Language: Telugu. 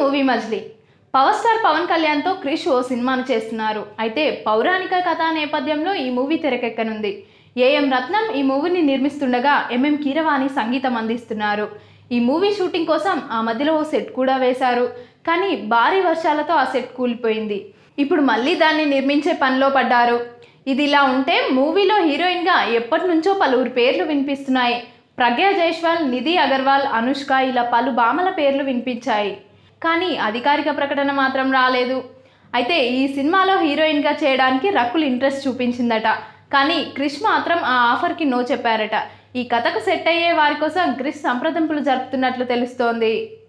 movie Majili power star Pawan కళ్యాణ్తో క్రిష్ ఓ సినిమాను చేస్తున్నారు అయితే పౌరాణిక కథా నేపథ్యంలో ఈ మూవీ తెరకెక్కనుంది ఏఎం రత్నం ఈ మూవీని నిర్మిస్తుండగా ఎంఎం కీరవాణి సంగీతం అందిస్తున్నారు ఈ మూవీ షూటింగ్ కోసం ఆ మధ్యలో ఓ సెట్ కూడా వేశారు కానీ భారీ వర్షాలతో ఆ సెట్ కూలిపోయింది ఇప్పుడు మళ్ళీ దాన్ని నిర్మించే పనిలో పడ్డారు ఇది ఇలా ఉంటే మూవీలో హీరోయిన్గా ఎప్పటి నుంచో పలువురు పేర్లు వినిపిస్తున్నాయి ప్రజ్ఞా జైస్వాల్ నిధి అగర్వాల్ అనుష్క ఇలా పలు భామల పేర్లు వినిపించాయి కానీ అధికారిక ప్రకటన మాత్రం రాలేదు అయితే ఈ సినిమాలో హీరోయిన్గా చేయడానికి రకుల్ ఇంట్రెస్ట్ చూపించిందట కానీ క్రిష్ మాత్రం ఆ ఆఫర్కి నో చెప్పారట ఈ కథకు సెట్ అయ్యే వారి కోసం క్రిష్ సంప్రదింపులు జరుపుతున్నట్లు తెలుస్తోంది